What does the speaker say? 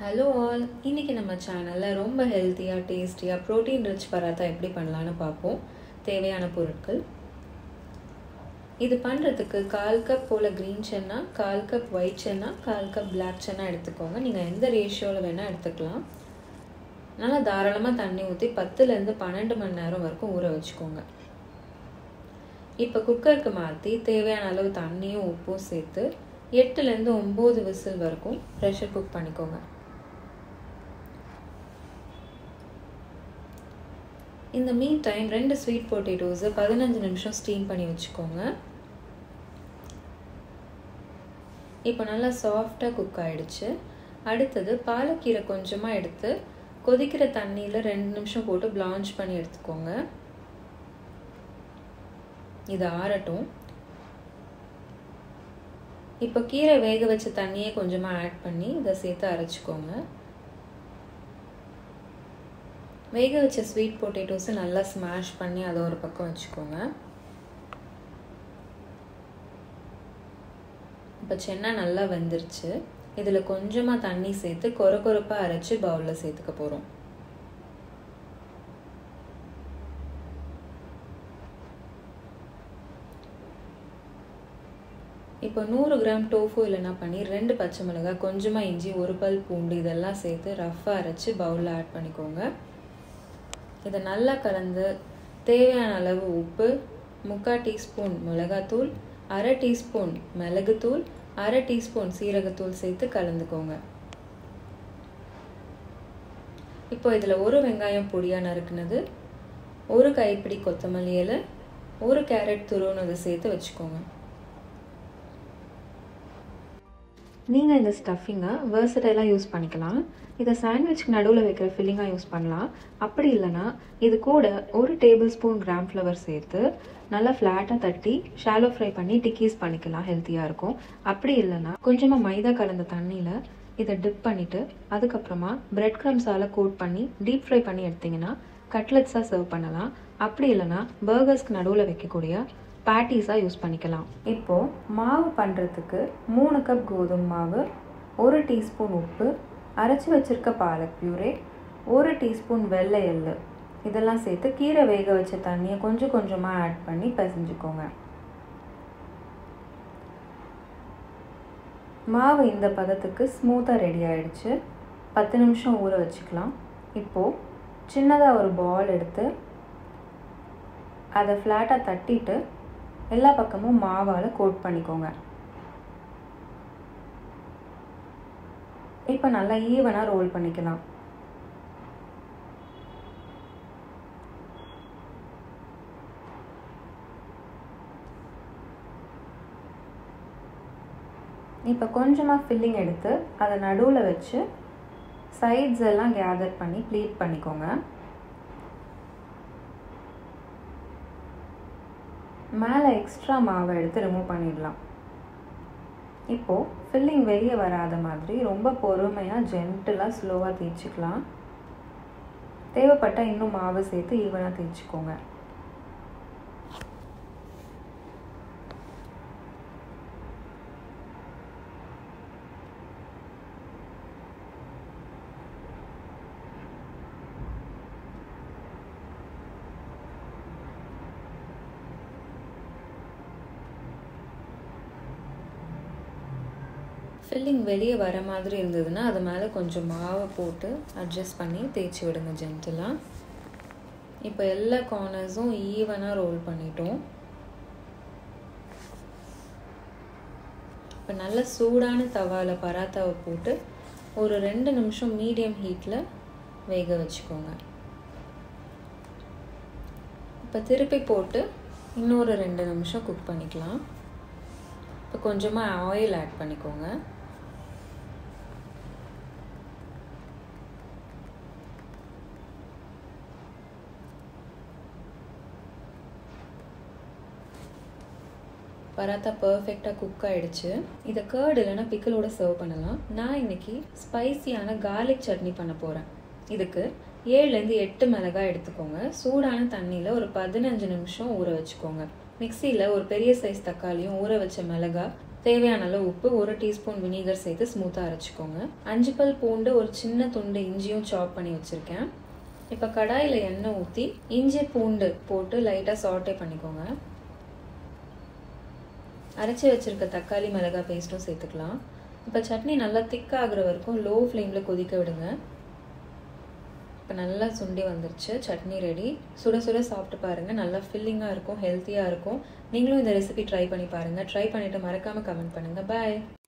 hello all இன்றைக்கி நம்ம சேனலில் ரொம்ப ஹெல்த்தியாக டேஸ்டியாக ப்ரோட்டீன் ரிச் பராத்தா எப்படி பண்ணலான்னு பார்ப்போம் தேவையான பொருட்கள் இது பண்ணுறதுக்கு கால் கப் போல் க்ரீன் சென்னா கால் கப் ஒயிட் சென்னா கால் கப் பிளாக் சென்னா எடுத்துக்கோங்க நீங்கள் எந்த ரேஷியோவில் வேணால் எடுத்துக்கலாம் நல்லா தாராளமாக தண்ணி ஊற்றி பத்துலேருந்து பன்னெண்டு மணி நேரம் வரைக்கும் ஊற வச்சுக்கோங்க இப்போ குக்கருக்கு மாற்றி தேவையான அளவு தண்ணியும் உப்பும் சேர்த்து எட்டுலேருந்து ஒம்பது விசில் வரைக்கும் ப்ரெஷர் குக் பண்ணிக்கோங்க இந்த மீன் டைம் ரெண்டு ஸ்வீட் பொட்டேட்டோஸை பதினஞ்சு நிமிஷம் ஸ்டீம் பண்ணி வச்சுக்கோங்க இப்போ நல்லா சாஃப்டாக குக் ஆகிடுச்சு அடுத்தது பாலக்கீரை கொஞ்சமாக எடுத்து கொதிக்கிற தண்ணியில் ரெண்டு நிமிஷம் போட்டு பிளான்ச் பண்ணி எடுத்துக்கோங்க இது ஆறட்டும் இப்போ கீரை வேக வச்ச தண்ணியே கொஞ்சமாக ஆட் பண்ணி இதை சேர்த்து அரைச்சிக்கோங்க வேக வச்ச ஸ்வீட் பொட்டேட்டோஸை நல்லா ஸ்மாஷ் பண்ணி அதை ஒரு பக்கம் வச்சுக்கோங்க இப்போ சென்னா நல்லா வெந்துருச்சு இதில் கொஞ்சமாக தண்ணி சேர்த்து கொர கொரப்பாக அரைச்சி பவுலில் சேர்த்துக்க போகிறோம் இப்போ நூறு கிராம் டோஃபு இல்லைனா பன்னீர் ரெண்டு பச்சை மிளகாய் கொஞ்சமாக இஞ்சி ஒரு பல் பூண்டு இதெல்லாம் சேர்த்து ரஃப்பாக அரைச்சி பவுலில் ஆட் பண்ணிக்கோங்க இதை நல்லா கலந்து தேவையான அளவு உப்பு முக்கால் டீஸ்பூன் மிளகாத்தூள் அரை டீஸ்பூன் மிளகுத்தூள் அரை டீஸ்பூன் சீரகத்தூள் சேர்த்து கலந்துக்கோங்க இப்போ இதில் ஒரு வெங்காயம் பொடியாக நறுக்குனது ஒரு கைப்பிடி கொத்தமல்லி இலை ஒரு கேரட் துருவுனது சேர்த்து வச்சுக்கோங்க நீங்கள் இந்த ஸ்டஃபிங்கை வேர்சடைலாக யூஸ் பண்ணிக்கலாம் இதை சாண்ட்விச்க்கு நடுவில் வைக்கிற ஃபில்லிங்காக யூஸ் பண்ணலாம் அப்படி இல்லைனா இது கூட ஒரு டேபிள் ஸ்பூன் கிராம் ஃப்ளவர் சேர்த்து நல்லா ஃப்ளாட்டாக தட்டி ஷாலோ ஃப்ரை பண்ணி டிக்கீஸ் பண்ணிக்கலாம் ஹெல்த்தியாக இருக்கும் அப்படி இல்லைனா கொஞ்சமாக மைதா கலந்த தண்ணியில் இதை டிப் பண்ணிவிட்டு அதுக்கப்புறமா பிரெட் க்ரம்ஸால் கோட் பண்ணி டீப் ஃப்ரை பண்ணி எடுத்திங்கன்னா கட்லெட்ஸாக சர்வ் பண்ணலாம் அப்படி இல்லைனா பர்கர்ஸ்க்கு நடுவில் வைக்கக்கூடிய பேட்டிஸாக யூஸ் பண்ணிக்கலாம் இப்போது மாவு பண்ணுறதுக்கு மூணு கப் கோதுமை மாவு ஒரு டீஸ்பூன் உப்பு அரைச்சி வச்சுருக்க பாலக் பியூரே ஒரு டீஸ்பூன் வெள்ளை எள்ளு இதெல்லாம் சேர்த்து கீரை வேக வச்ச தண்ணியை கொஞ்சம் கொஞ்சமாக ஆட் பண்ணி பிசைஞ்சுக்கோங்க மாவு இந்த பதத்துக்கு ஸ்மூத்தாக ரெடி ஆகிடுச்சு பத்து நிமிஷம் ஊற வச்சுக்கலாம் இப்போது சின்னதாக ஒரு பால் எடுத்து அதை ஃப்ளாட்டாக தட்டிட்டு எல்லா பக்கமும் மாவால் கோட் பண்ணிக்கோங்க இப்போ நல்லா ஈவனாக ரோல் பண்ணிக்கலாம் இப்போ கொஞ்சமாக ஃபில்லிங் எடுத்து அதை நடுவில் வச்சு சைட்ஸ் எல்லாம் கேதர் பண்ணி ப்ளீட் பண்ணிக்கோங்க மேலே எக்ஸ்ட்ரா மாவை எடுத்து ரிமூவ் பண்ணிடலாம் இப்போது ஃபில்லிங் வெளியே வராத மாதிரி ரொம்ப பொறுமையாக ஜென்டிலாக ஸ்லோவாக தேய்ச்சிக்கலாம் தேவைப்பட்டால் இன்னும் மாவு சேர்த்து ஈவனாக தேய்ச்சிக்கோங்க ஃபில்லிங் வெளியே வர மாதிரி இருந்ததுன்னா அது மேலே கொஞ்சம் மாவை போட்டு அட்ஜஸ்ட் பண்ணி தேய்ச்சி விடுங்க ஜென்டலாக இப்போ எல்லா கார்னர்ஸும் ஈவனாக ரோல் பண்ணிட்டோம் இப்போ நல்ல சூடான தவாவில் பராத்தாவை போட்டு ஒரு ரெண்டு நிமிஷம் மீடியம் ஹீட்டில் வேக வச்சுக்கோங்க இப்போ திருப்பி போட்டு இன்னொரு ரெண்டு நிமிஷம் குக் பண்ணிக்கலாம் இப்போ கொஞ்சமாக ஆயில் ஆட் பண்ணிக்கோங்க பராத்தா பர்ஃபெக்டாக குக் ஆகிடுச்சு இதை கேர்டு இல்லைன்னா பிக்கிளோட சர்வ் பண்ணலாம் நான் இன்னைக்கு ஸ்பைசியான கார்லிக் சட்னி பண்ண போகிறேன் இதுக்கு ஏழுலேருந்து எட்டு மிளகாய் எடுத்துக்கோங்க சூடான தண்ணியில் ஒரு பதினஞ்சு நிமிஷம் ஊற வச்சுக்கோங்க மிக்சியில் ஒரு பெரிய சைஸ் தக்காளியும் ஊற வச்ச மிளகாய் தேவையான அளவு உப்பு ஒரு டீஸ்பூன் வினிகர் சேர்த்து ஸ்மூத்தாக அரைச்சிக்கோங்க அஞ்சு பல் பூண்டு ஒரு சின்ன துண்டு இஞ்சியும் சாப் பண்ணி வச்சுருக்கேன் இப்போ கடாயில் எண்ணெய் ஊற்றி இஞ்சி பூண்டு போட்டு லைட்டாக சாட்டே பண்ணிக்கோங்க அரைச்சி வச்சுருக்க தக்காளி மிளகாய் பேஸ்ட்டும் சேர்த்துக்கலாம் இப்போ சட்னி நல்லா திக்காகிற வரைக்கும் லோ ஃப்ளேமில் கொதிக்க விடுங்க இப்போ நல்லா சுண்டி வந்துருச்சு சட்னி ரெடி சுட சுட சாப்பிட்டு பாருங்கள் நல்லா ஃபில்லிங்காக இருக்கும் ஹெல்த்தியாக இருக்கும் நீங்களும் இந்த ரெசிபி ட்ரை பண்ணி பாருங்கள் ட்ரை பண்ணிவிட்டு மறக்காமல் கமெண்ட் பண்ணுங்கள் பாய்